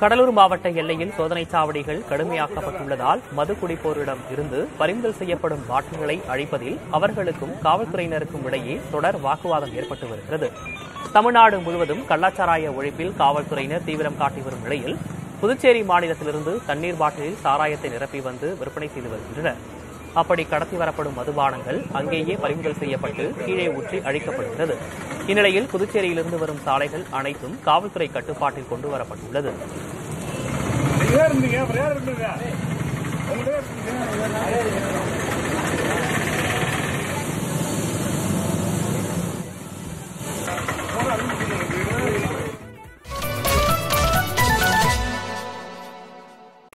கடலூர் மாவட்ட எல்லையில் சோதனைச் சாவடிகள் கடுமையாக்கப்பட்டுள்ளதால் மது குடிப்போரிடம் இருந்து பறிமுதல் செய்யப்படும் பாட்டில்களை அழிப்பதில் அவர்களுக்கும் காவல்துறையினருக்கும் இடையே தொடர் வாக்குவாதம் ஏற்பட்டு வருகிறது தமிழ்நாடு முழுவதும் கள்ளச்சாராய ஒழிப்பில் காவல்துறையினர் தீவிரம் காட்டி வரும் நிலையில் புதுச்சேரி மாநிலத்திலிருந்து தண்ணீர் பாட்டிலில் சாராயத்தை நிரப்பி வந்து விற்பனை செய்து வருகின்றனர் அப்படி கடத்தி வரப்படும் மதுபானங்கள் அங்கேயே பறிமுதல் செய்யப்பட்டு கீழே ஊற்றி அழிக்கப்படுகிறது இந்நிலையில் புதுச்சேரியிலிருந்து வரும் சாலைகள் அனைத்தும் காவல்துறை கட்டுப்பாட்டில் கொண்டு வரப்பட்டுள்ளது யார் இருந்தீங்க அப்புறம் யார் இருந்தீங்க உங்கள்கிட்ட இருந்தீங்க